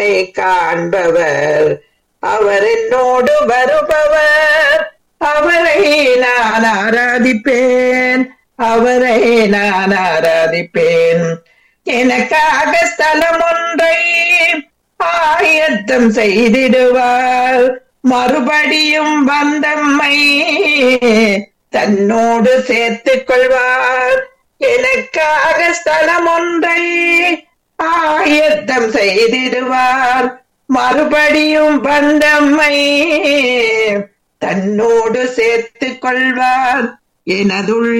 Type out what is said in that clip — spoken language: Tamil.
காண்பவர் அவர் என்னோடு வருபவர் அவரை நான் ஆராதிப்பேன் அவரை நான் ஆராதிப்பேன் எனக்காக ஸ்தலம் ஒன்றை ஆயத்தம் செய்திடுவார் மறுபடியும் வந்தம்மை தன்னோடு சேர்த்துக் கொள்வார் எனக்காக ஸ்தலம் ஒன்றை ஆயத்தம் செய்திடுவார் மறுபடியும் வந்தம்மை தன்னோடு சேர்த்துக் கொள்வார் எனதுள்ள